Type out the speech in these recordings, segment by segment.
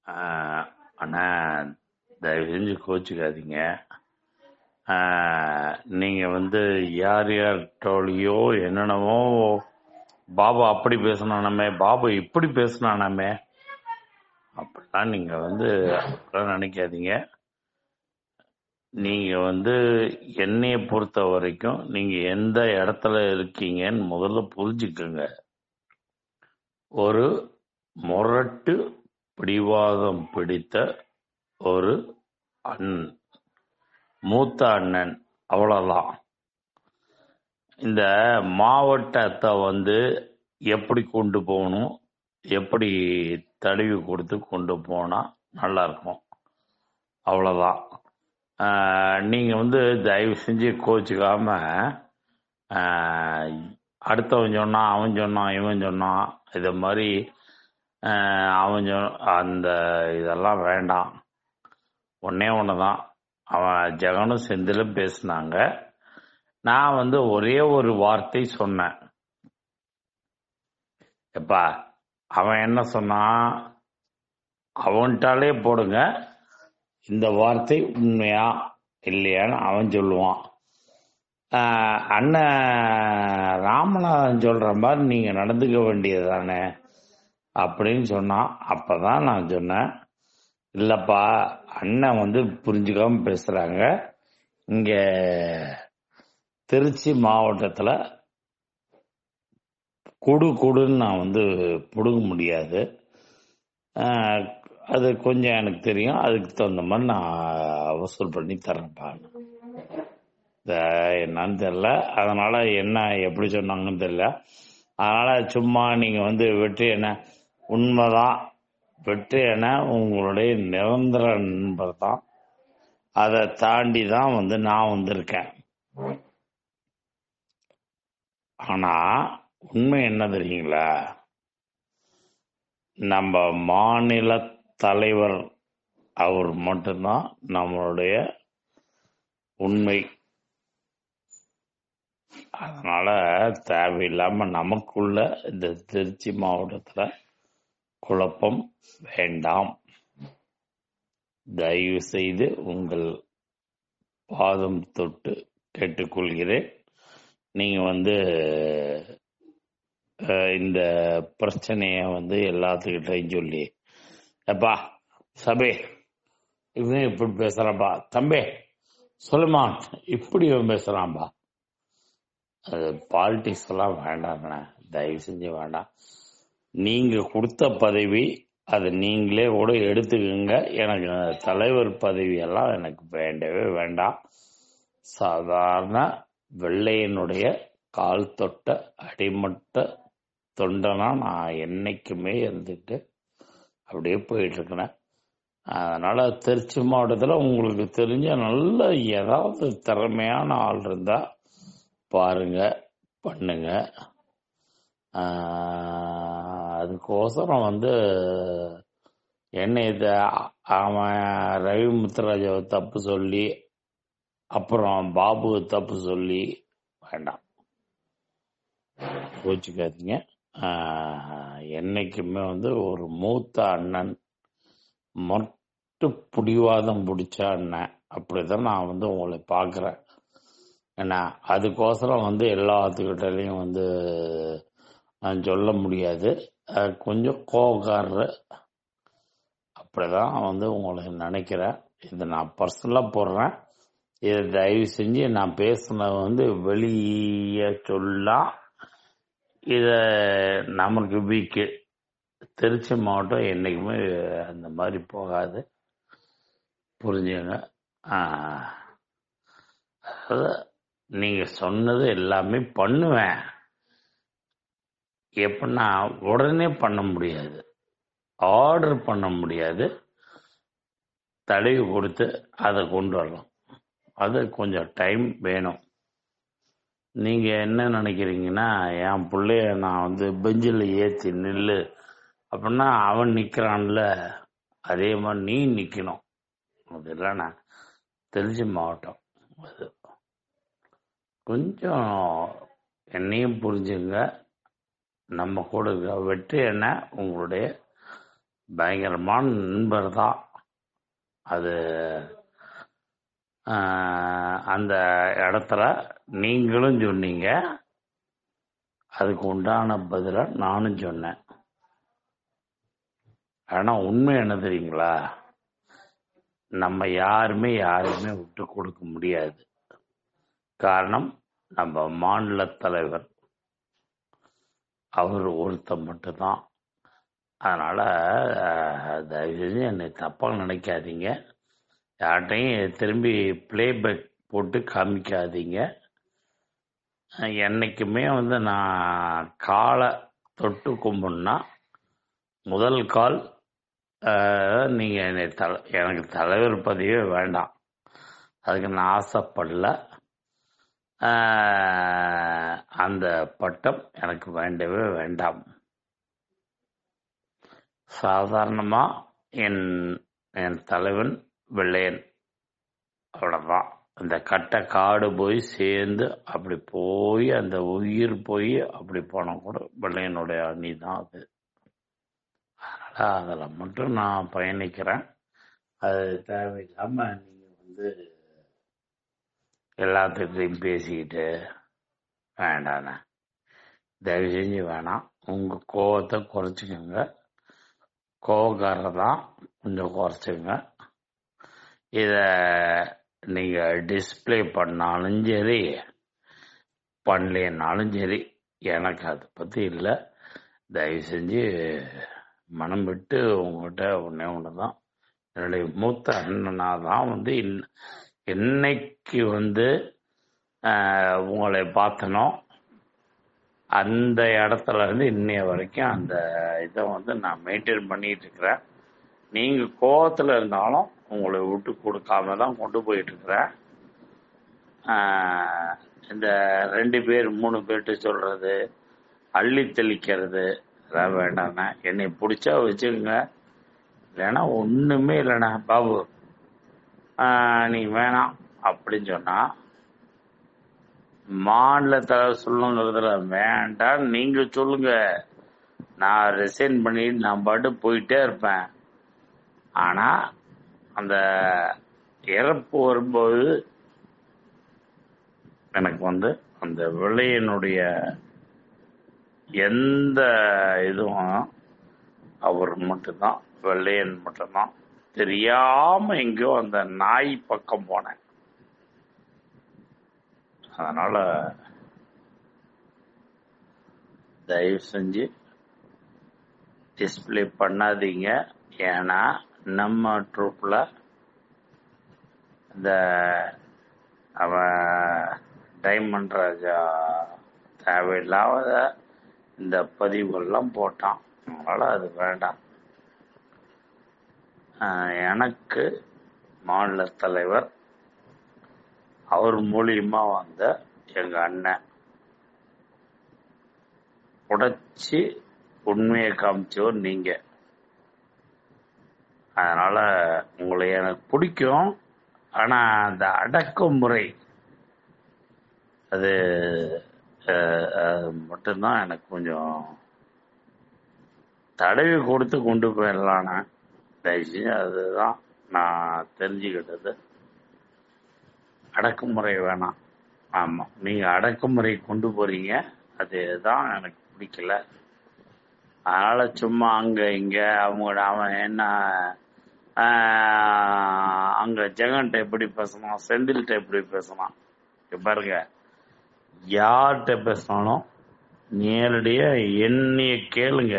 ஆஹ் அண்ணா தயவு செஞ்சு கோச்சிக்காதீங்க நீங்கள் வந்து யார் யார்கிட்டோலையோ என்னென்னவோ பாபா அப்படி பேசினானாமே பாபா இப்படி பேசினானாமே அப்படிலாம் நீங்கள் வந்து அப்படிலாம் நினைக்காதீங்க நீங்கள் வந்து என்னைய பொறுத்த வரைக்கும் நீங்கள் எந்த இடத்துல இருக்கீங்கன்னு முதல்ல புரிஞ்சுக்கோங்க ஒரு முரட்டு பிடிவாதம் பிடித்த ஒரு அண்ணன் மூத்த அண்ணன் அவ்வளோதான் இந்த மாவட்டத்தை வந்து எப்படி கொண்டு போகணும் எப்படி தடவி கொடுத்து கொண்டு போனால் நல்லா இருக்கும் அவ்வளோதான் நீங்கள் வந்து தயவு செஞ்சு கோச்சிக்காம ஆஹ், அடுத்தவன் சொன்னான் அவன் சொன்னான் இவன் சொன்னான் இதை மாதிரி ஆஹ், அவன் சொ அந்த இதெல்லாம் வேண்டாம் ஒன்னே ஒன்று தான் அவன் ஜெகனும் செந்திலும் பேசினாங்க நான் வந்து ஒரே ஒரு வார்த்தை சொன்னேன் எப்பா அவன் என்ன சொன்னான் அவன்கிட்டாலே போடுங்க இந்த வார்த்தை உண்மையா இல்லையான்னு அவன் சொல்லுவான் ஆஹ் அண்ணன் ராமநாதன் சொல்ற மாதிரி நீங்க நடந்துக்க வேண்டியது தானே அப்படின்னு சொன்னான் அப்பதான் நான் சொன்னேன் இல்லப்பா அண்ணன் வந்து புரிஞ்சுக்காம பேசுறாங்க இங்க திருச்சி மாவட்டத்துல குடு குடுன்னு நான் வந்து பிடுங்க முடியாது ஆஹ் அது கொஞ்சம் எனக்கு தெரியும் அதுக்கு தகுந்த மாதிரி நான் வசூல் பண்ணி தரேன்ப்பா இந்த என்னன்னு தெரியல அதனால என்ன எப்படி சொன்னாங்கன்னு தெரியல அதனால சும்மா நீங்க வந்து வெற்றி என்ன உண்மைதான் வெற்றி என உங்களுடைய நிரந்தர நண்பர் தான் அதை தாண்டி தான் வந்து நான் வந்திருக்கேன் ஆனா உண்மை என்ன தெரியுங்களா நம்ம மாநில தலைவர் அவர் மட்டும்தான் நம்மளுடைய உண்மை அதனால தேவையில்லாம நமக்குள்ள இந்த திருச்சி மாவட்டத்துல குழப்பம் வேண்டாம் தயவு செய்து உங்கள் பாதம் தொட்டு கேட்டுக்கொள்கிறேன் நீங்க வந்து அஹ், இந்த பிரச்சனைய வந்து எல்லாத்துக்கிட்டையும் சொல்லி எப்பா சபே இவன் இப்படி பேசுறான்பா தம்பி சொல்லுமா இப்படி இவன் பேசுறான்பா அது பாலிடிக்ஸ் எல்லாம் வேண்டாம்ண்ணே தயவு செஞ்சு வேண்டாம் நீங்க கொடுத்த பதவி அதை நீங்களே கூட எடுத்துக்கோங்க எனக்கு தலைவர் பதவி எல்லாம் எனக்கு வேண்டவே வேண்டாம் சாதாரண வெள்ளையனுடைய கால் தொட்ட அடிமட்ட தொண்டனா நான் என்னைக்குமே இருந்துட்டு அப்படியே போயிட்டு இருக்கிறேன் அதனால திருச்சி மாவட்டத்தில் உங்களுக்கு தெரிஞ்ச நல்ல ஏதாவது திறமையான ஆள் இருந்தா பாருங்க பண்ணுங்க ஆஹ் அதுக்கோசரம் வந்து என்ன இதை அவன் ரவி முத்துராஜாவை தப்பு சொல்லி அப்புறம் பாபுவை தப்பு சொல்லி வேண்டாம் கோச்சிக்காதீங்க ஆஹ் என்னைக்குமே வந்து ஒரு மூத்த அண்ணன் மொட்டு பிடிவாதம் பிடிச்ச அண்ணன் அப்படிதான் நான் வந்து உங்களை பார்க்குறேன் ஏன்னா அதுக்கோசரம் வந்து எல்லாத்துக்கிட்டையும் வந்து நான் சொல்ல முடியாது அஹ் கொஞ்சம் கோவக்காரரு அப்படிதான் வந்து உங்களை நினைக்கிறேன் இதை நான் பர்சனலாக போடுறேன் இதை தயவு செஞ்சு நான் பேசுனது வந்து வெளியே சொல்லலாம் இதை நமக்கு வீக்கு திருச்சி மாவட்டம் என்றைக்குமே அந்த மாதிரி போகாது புரிஞ்சுங்க ஆஹ், அதாவது நீங்கள் சொன்னது எல்லாமே பண்ணுவேன் எப்படின்னா உடனே பண்ண முடியாது ஆர்டர் பண்ண முடியாது தடவி கொடுத்து அதை கொண்டு வரலாம் அது கொஞ்சம் டைம் வேணும் நீங்க என்ன நினைக்கிறீங்கன்னா என் பிள்ளைய நான் வந்து பெஞ்சில் ஏத்தி நில்லு அப்படின்னா அவன் நிக்கிறான்ல அதே மாதிரி நீ நிக்கணும் அது இல்லைண்ணா திருச்சி மாவட்டம் அது கொஞ்சம் என்னையும் புரிஞ்சுங்க நம்ம கூட இருக்க வெற்றி என்ன உங்களுடைய பயங்கரமான நண்பர் தான் அது ஆஹ், அந்த இடத்துல நீங்களும் சொன்னீங்க அதுக்கு உண்டான பதில நானும் சொன்னேன் ஆனா உண்மை என்ன தெரியுங்களா நம்ம யாருமே யாருமே விட்டு கொடுக்க முடியாது காரணம் நம்ம மாநில தலைவர் அவர் ஒருத்தர் மட்டும்தான் அதனால அஹ், தயவு செஞ்சு என்னை தப்பா நினைக்காதீங்க யார்கிட்டையும் திரும்பி பிளேபேக் போட்டு காமிக்காதீங்க அஹ், என்னைக்குமே வந்து நான் காலை தொட்டு கும்பிட்னா முதல் கால் அஹ், நீங்க என்னை தல எனக்கு தலைவர் பதவியே வேண்டாம் அதுக்கு நான் ஆசைப்படல அஹ், அந்த பட்டம் எனக்கு வேண்டவே வேண்டாம் சாதாரணமா என் என் தலைவன் வெள்ளையன் அவ்வளவுதான் அந்த கட்டை காடு போய் சேர்ந்து அப்படி போய் அந்த உயிர் போய் அப்படி போனா கூட வெள்ளையனுடைய அணி தான் அது அதனால அதில் மட்டும் நான் பயணிக்கிறேன் அது தேவையில்லாம நீங்க வந்து எல்லாத்துக்கிட்டையும் பேசிக்கிட்டு வேண்டாண்ணே தயவு செஞ்சு வேணாம் உங்க கோவத்தை குறைச்சிக்கோங்க கோவக்காரர் தான் கொஞ்சம் குறைச்சிங்க இத நீங்க டிஸ்ப்ளே பண்ணாலும் சரி பண்ணலைன்னாலும் சரி எனக்கு அதை பத்தி இல்லை தயவு செஞ்சு மனம் விட்டு உங்ககிட்ட ஒன்னே ஒன்று தான் என்னுடைய மூத்த அண்ணனா தான் வந்து இன்- என்னைக்கு வந்து ஆஹ், உங்களை பார்த்தனோ அந்த இடத்துல இருந்து இன்னைய வரைக்கும் அந்த இதை வந்து நான் மெயின்டைன் பண்ணிட்டு இருக்கிறேன் நீங்க கோவத்துல இருந்தாலும் உங்களை விட்டு கொடுக்காம தான் கொண்டு போயிட்டு இருக்கிறேன் ஆஹ், இந்த ரெண்டு பேர் மூணு பேர்கிட்ட சொல்றது அள்ளி தெளிக்கிறது அதெல்லாம் வேண்டாண்ணே என்னை பிடிச்சா வச்சுக்கோங்க இல்லைன்னா ஒண்ணுமே இல்லைண்ணா பாபு ஆஹ், நீ வேணாம் அப்படின்னு சொன்னா மாநில தலைவர் சொல்லுங்கிறதுல வேண்டாம் நீங்க சொல்லுங்க நான் ரிசைன் பண்ணிட்டு நான் பாட்டு போயிட்டே இருப்பேன் ஆனா அந்த இறப்பு வரும்போது எனக்கு வந்து அந்த விளையனுடைய எந்த இதுவும் அவர் மட்டும்தான் வெள்ளையன் மட்டும்தான் தெரியாம எங்கேயோ அந்த நாய் பக்கம் போனேன் அதனால தயவு செஞ்சு டிஸ்ப்ளே பண்ணாதீங்க ஏன்னா நம்ம ட்ரூப்ல இந்த அவன் டைமண்ட் ராஜா தேவையில்லாத இந்த பதிவுகள்லாம் போட்டான் அதனால அது வேண்டாம் ஆஹ் எனக்கு மாநில தலைவர் அவர் மூலியமா வந்த எங்க அண்ணன் உடைச்சி உண்மையை காமிச்சவர் நீங்க அதனால உங்களை எனக்கு பிடிக்கும் ஆனா அந்த அடக்குமுறை அது அஹ், அது மட்டும்தான் எனக்கு கொஞ்சம் தடவி கொடுத்து கொண்டு போயிடலான்னு தயவுசெய்து அதுதான் நான் தெரிஞ்சுக்கிட்டது அடக்குமுறை வேணாம் ஆமா நீங்க அடக்குமுறை கொண்டு போறீங்க அதுதான் எனக்கு பிடிக்கல அதனால சும்மா அங்க இங்க அவங்க அவன் என்ன ஆஹ், அங்க ஜெகன்ட்ட எப்படி பேசணும் செந்தில்கிட்ட எப்படி பேசணும் இங்க பாருங்க யார்கிட்ட பேசினாலும் நேரடியா என்னைய கேளுங்க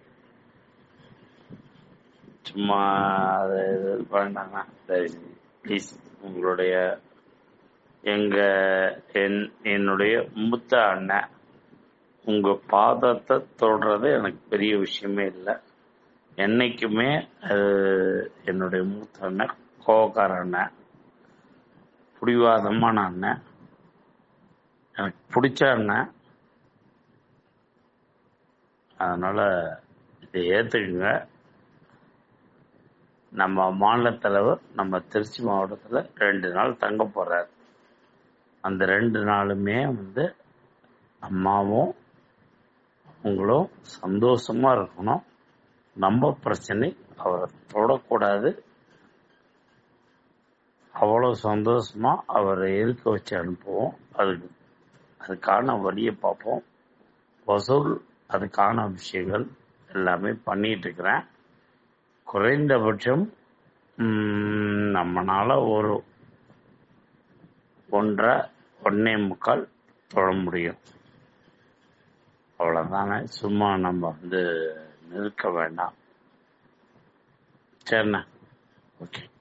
சும்மா அது இது வேண்டாங்க ப்ளீஸ் உங்களுடைய எங்க என் என்னுடைய மூத்த அண்ணன் உங்க பாதத்தை தொடுறது எனக்கு பெரிய விஷயமே இல்லை என்னைக்குமே அது என்னுடைய மூத்த அண்ணன் கோவக்கார அண்ணன் பிடிவாதமான அண்ணன் எனக்கு பிடிச்ச அண்ணன் அதனால இதை ஏத்துக்குங்க நம்ம மாநில தலைவர் நம்ம திருச்சி மாவட்டத்துல ரெண்டு நாள் தங்க போறார் அந்த ரெண்டு நாளுமே வந்து அம்மாவும் உங்களும் சந்தோஷமா இருக்கணும் நம்ம பிரச்சனை அவரை தொடக்கூடாது அவ்வளோ சந்தோஷமா அவரை இருக்க வச்சு அனுப்புவோம் அதுக்கு அதுக்கான வழியை பார்ப்போம் வசூல் அதுக்கான விஷயங்கள் எல்லாமே பண்ணிட்டு இருக்கிறேன் குறைந்தபட்சம் ம், நம்மனால ஒரு ஒன்றரை ஒன்னே முக்கால் தொழ முடியும் அவ்வளோதானே சும்மா நம்ம வந்து நிற்க வேண்டாம் சரிண்ணா ஓகே